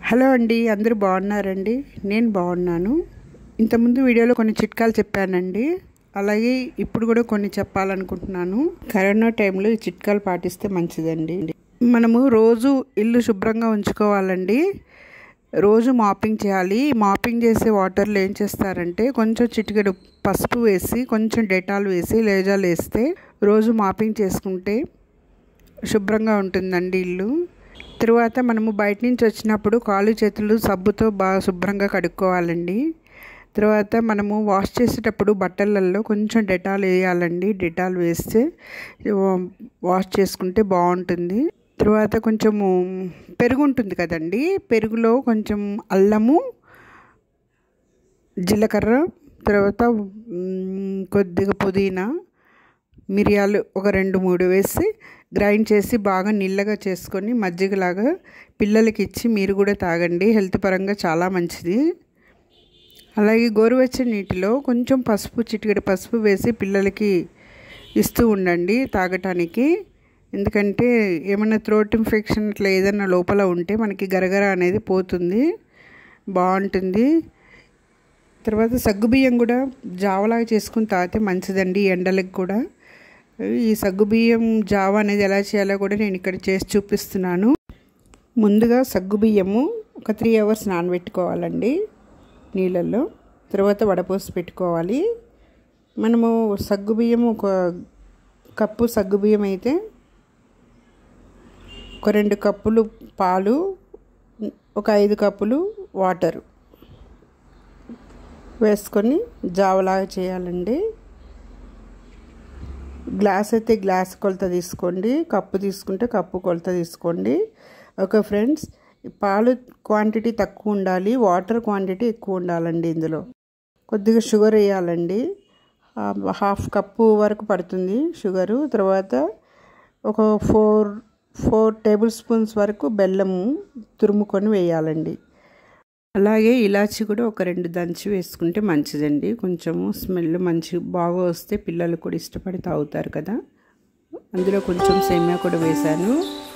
hello అండి అందరూ బాగున్నారండి నేను బాగున్నాను ఇంతకుముందు వీడియోలో కొన్ని చిట్కాలు చెప్పానండి అలాగే ఇప్పుడు కూడా కొన్ని చెప్పాలనుకుంటున్నాను కరోనా టైంలో ఈ చిట్కాలు పాటిస్తే మంచిదండి మనము రోజు ఇల్లు శుభ్రంగా ఉంచుకోవాలండి రోజు మాపింగ్ చేయాలి మాపింగ్ చేసే వాటర్లో ఏం చేస్తారంటే కొంచెం చిటికెడు పసుపు వేసి కొంచెం డెటాల్ వేసి లేజాలు వేస్తే రోజు మాపింగ్ చేసుకుంటే శుభ్రంగా ఉంటుందండి ఇల్లు తరువాత మనము బయట నుంచి వచ్చినప్పుడు కాళ్ళు చేతులు సబ్బుతో బాగా శుభ్రంగా కడుక్కోవాలండి తర్వాత మనము వాష్ చేసేటప్పుడు బట్టలల్లో కొంచెం డెటాల్ వేయాలండి డెటాల్ వేస్తే వాష్ చేసుకుంటే బాగుంటుంది తర్వాత కొంచెము పెరుగు ఉంటుంది కదండి పెరుగులో కొంచెం అల్లము జీలకర్ర తర్వాత కొద్దిగా పుదీనా మిరియాలు ఒక రెండు మూడు వేసి గ్రైండ్ చేసి బాగా నీళ్ళగా చేసుకొని మజ్జిగలాగా పిల్లలకి ఇచ్చి మీరు కూడా తాగండి హెల్త్ పరంగా చాలా మంచిది అలాగే గోరువెచ్చని నీటిలో కొంచెం పసుపు చిటికెడు పసుపు వేసి పిల్లలకి ఇస్తూ ఉండండి తాగటానికి ఎందుకంటే ఏమైనా థ్రోట్ ఇన్ఫెక్షన్ ఇట్లా ఏదైనా లోపల ఉంటే మనకి గరగర అనేది పోతుంది బాగుంటుంది తర్వాత సగ్గుబియ్యం కూడా జావలాగా చేసుకుని తాగితే మంచిదండి ఎండలకు కూడా ఈ సగ్గుబియ్యం జావ అనేది ఎలా చేయాలో కూడా నేను ఇక్కడ చేసి చూపిస్తున్నాను ముందుగా సగ్గుబియ్యము ఒక త్రీ అవర్స్ నానబెట్టుకోవాలండి నీళ్ళల్లో తర్వాత వడపోసి పెట్టుకోవాలి మనము సగ్గుబియ్యం ఒక కప్పు సగ్గుబియ్యం అయితే ఒక రెండు కప్పులు పాలు ఒక ఐదు కప్పులు వాటరు వేసుకొని జావలాగా చేయాలండి గ్లాస్ అయితే గ్లాస్ కొలత తీసుకోండి కప్పు తీసుకుంటే కప్పు కొలత తీసుకోండి ఓకే ఫ్రెండ్స్ పాలు క్వాంటిటీ తక్కువ ఉండాలి వాటర్ క్వాంటిటీ ఎక్కువ ఉండాలండి ఇందులో కొద్దిగా షుగర్ వేయాలండి హాఫ్ కప్పు వరకు పడుతుంది షుగరు తర్వాత ఒక ఫోర్ ఫోర్ టేబుల్ స్పూన్స్ వరకు బెల్లము తురుముకొని వేయాలండి అలాగే ఇలాచి కూడా ఒక రెండు దంచి వేసుకుంటే మంచిదండి కొంచెము స్మెల్ మంచి బాగా వస్తే పిల్లలు కూడా ఇష్టపడి తాగుతారు కదా అందులో కొంచెం సేమియా కూడా వేశాను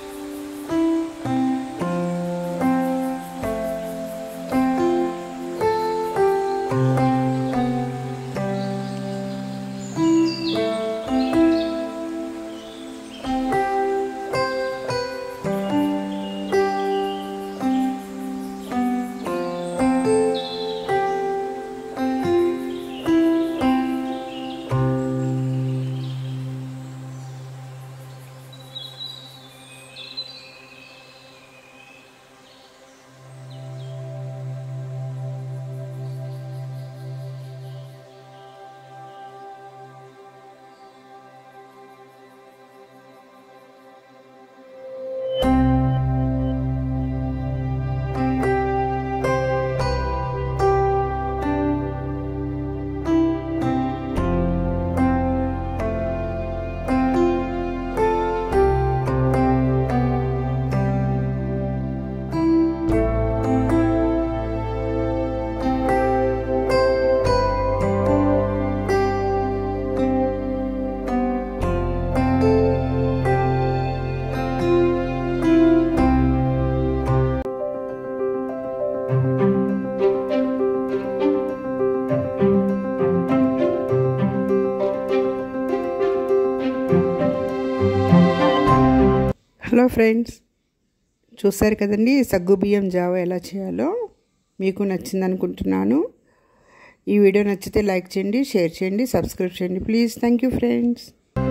హలో ఫ్రెండ్స్ చూసారు కదండి సగ్గుబియ్యం జావ ఎలా చేయాలో మీకు నచ్చింది అనుకుంటున్నాను ఈ వీడియో నచ్చితే లైక్ చేయండి షేర్ చేయండి సబ్స్క్రైబ్ చేయండి please thank you friends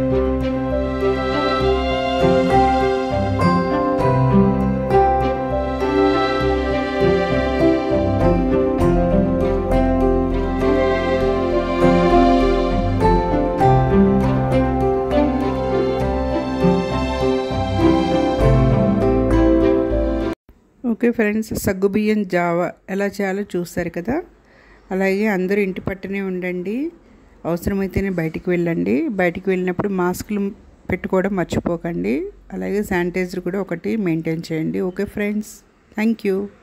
okay friends సగ్గుబియ్యం జావ ఎలా చేయాలో చూస్తారు కదా అలాగే అందరూ ఇంటి పట్టునే ఉండండి అవసరమైతేనే బయటికి వెళ్ళండి బయటికి వెళ్ళినప్పుడు మాస్కులు పెట్టుకోవడం మర్చిపోకండి అలాగే శానిటైజర్ కూడా ఒకటి మెయింటైన్ చేయండి ఓకే ఫ్రెండ్స్ థ్యాంక్ యూ